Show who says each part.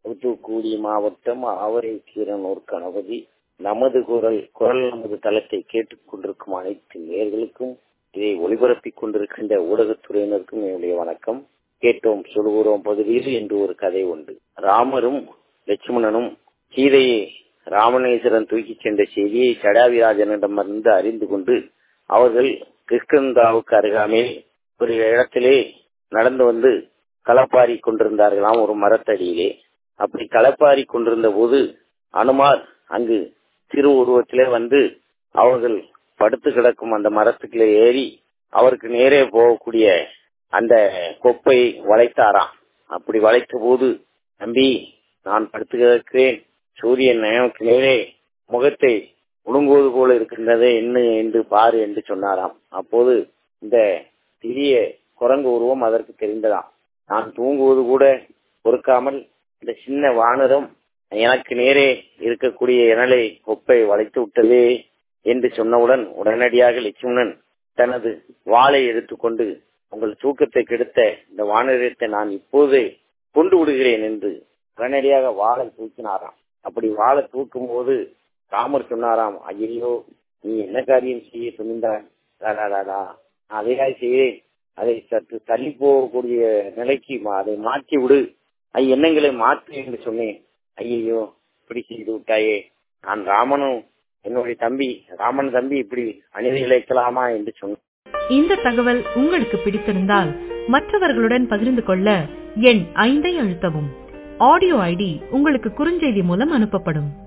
Speaker 1: தூத்துக்குடி மாவட்டம் ஆவரை கீரனூர் கணபதி நமது குரல் குரல் நமது தளத்தை கேட்டுக் கொண்டிருக்கும் அனைத்து நேர்களுக்கும் இதை ஒளிபரப்பிக் கொண்டிருக்கின்ற ஊடகத்துறையினருக்கும் என்னுடைய வணக்கம் கேட்டோம் சொல்லுகிறோம் பகுதியில் என்று ஒரு கதை உண்டு ராமரும் லட்சுமணனும் சீதையை ராமநேஸ்வரன் தூக்கிச் சென்ற செய்தியை சடாவிராஜனிடமிருந்து அறிந்து கொண்டு அவர்கள் கிருஷ்ணந்தாவுக்கு அருகாமையில் ஒரு இடத்திலே நடந்து வந்து களப்பாரி கொண்டிருந்தார்களாம் ஒரு மரத்தடியிலே அப்படி களப்பாரி கொண்டிருந்த போது அனுமார் அங்கு திரு உருவத்திலே வந்து அவர்கள் படுத்து கிடக்கும் அந்த மரத்துக்குள்ளே ஏறி அவருக்கு நேரே போகக்கூடிய அந்த கொப்பை வளைத்தாராம் அப்படி வளைத்த போது தம்பி நான் படுத்து கிடக்கிறேன் சூரியன் எனக்கு நேரே முகத்தை உழுங்குவது போல இருக்கின்றதே என்ன என்று பாரு என்று சொன்னாராம் அப்போது இந்த சிறிய குரங்கு உருவம் அதற்கு தெரிந்ததாம் நான் தூங்குவது கூட பொறுக்காமல் இந்த சின்ன வானரம் எனக்கு நேரே இருக்கக்கூடிய இனலை கொப்பை வளைத்து விட்டதே என்று சொன்னவுடன் உடனடியாக லட்சுமணன் தனது வாளை எடுத்துக்கொண்டு உங்கள் தூக்கத்தை கெடுத்த இந்த வானரத்தை நான் இப்போதே கொண்டு விடுகிறேன் என்று உடனடியாக வாளை தூக்கினாராம் அப்படி வாளை தூக்கும் போது ராமர் சொன்னாராம் ஐயோ நீ என்ன காரியம் செய்ய துணிந்தாய் அதையாய் செய்தேன் அதை சற்று தள்ளி போகக்கூடிய நிலைக்கு அதை மாற்றி விடு எண்ணங்களை மாற்று என்று சொன்னேன் ஐயோ இப்படி செய்து விட்டாயே நான் ராமனும் என்னுடைய தம்பி ராமன் தம்பி இப்படி அநீதி இழைக்கலாமா என்று சொன்னேன்
Speaker 2: இந்த தகவல் உங்களுக்கு பிடித்திருந்தால் மற்றவர்களுடன் பகிர்ந்து கொள்ள எண் ஐந்தை அழுத்தவும் ஆடியோ ஐடி உங்களுக்கு குறுஞ்செய்தி மூலம் அனுப்பப்படும்